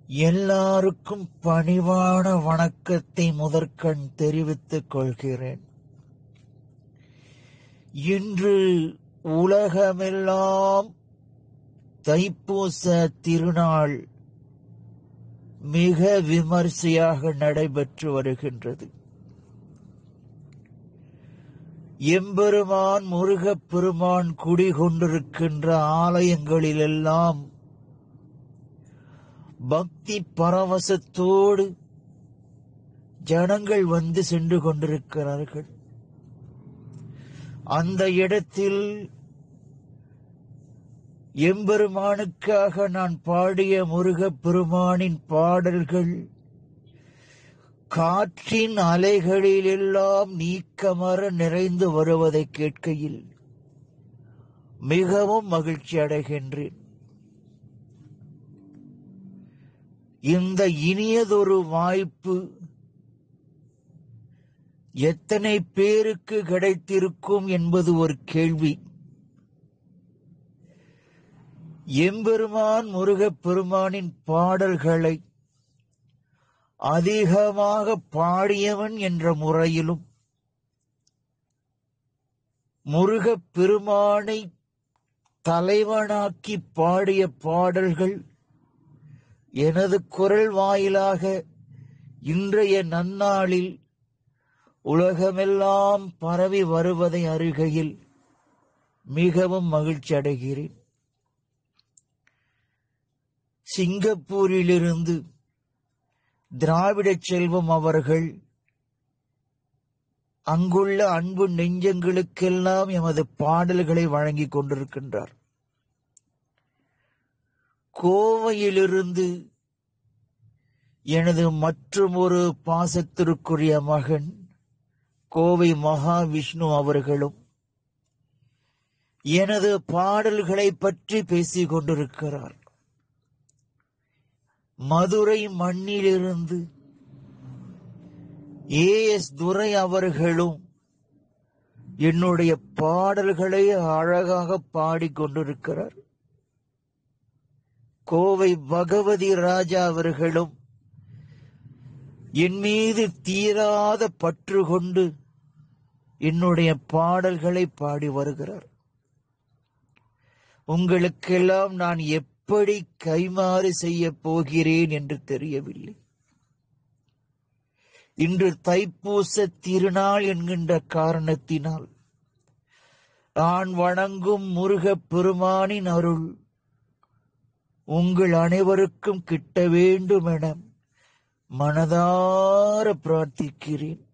எல்லாருக்கும் பணிவான வணக்கத்தை முதற்கண் தெரிவித்துக் கொள்கிறேன் இன்று உலகமெல்லாம் தைப்பூச திருநாள் மிக விமர்சையாக நடைபெற்று வருகின்றது எம்பெருமான் முருகப் பெருமான் குடிகொண்டிருக்கின்ற ஆலயங்களிலெல்லாம் பக்தி பரவசத்தோடு ஜனங்கள் வந்து சென்று கொண்டிருக்கிறார்கள் அந்த இடத்தில் எம்பெருமானுக்காக நான் பாடிய முருகப் பெருமானின் பாடல்கள் காற்றின் அலைகளிலெல்லாம் நீக்கமர நிறைந்து வருவதை கேட்கையில் மிகவும் மகிழ்ச்சி அடைகின்றேன் இந்த இனியதொரு வாய்ப்பு எத்தனை பேருக்கு கிடைத்திருக்கும் என்பது ஒரு கேள்வி எம்பெருமான் முருகப் பெருமானின் பாடல்களை அதிகமாக பாடியவன் என்ற முறையிலும் முருகப் பெருமானை தலைவனாக்கி பாடிய பாடல்கள் எனது குரல் வாயிலாக இன்றைய நன்னாளில் உலகமெல்லாம் பரவி வருவதை அறிகையில் மிகவும் மகிழ்ச்சி அடைகிறேன் சிங்கப்பூரிலிருந்து திராவிட செல்வம் அவர்கள் அங்குள்ள அன்பு நெஞ்சங்களுக்கெல்லாம் எமது பாடல்களை வழங்கிக் கொண்டிருக்கின்றார் கோவையிலிருந்து எனது மற்றும் ஒரு பாசத்திற்குரிய மகன் கோவை மகாவிஷ்ணு அவர்களும் எனது பாடல்களை பற்றி பேசிக் கொண்டிருக்கிறார் மதுரை மண்ணிலிருந்து ஏ எஸ் துரை அவர்களும் என்னுடைய பாடல்களை அழகாக பாடிக்கொண்டிருக்கிறார் கோவை பகவதி ராஜா அவர்களும் என் மீது தீராத பற்று கொண்டு என்னுடைய பாடல்களை பாடி வருகிறார் உங்களுக்கெல்லாம் நான் எப்படி கைமாறு செய்ய போகிறேன் என்று தெரியவில்லை இன்று தைப்பூச திருநாள் என்கின்ற காரணத்தினால் நான் வணங்கும் முருகப் பெருமானின் அருள் உங்கள் அனைவருக்கும் கிட்ட வேண்டும் என மனதார பிரார்த்திக்கிறேன்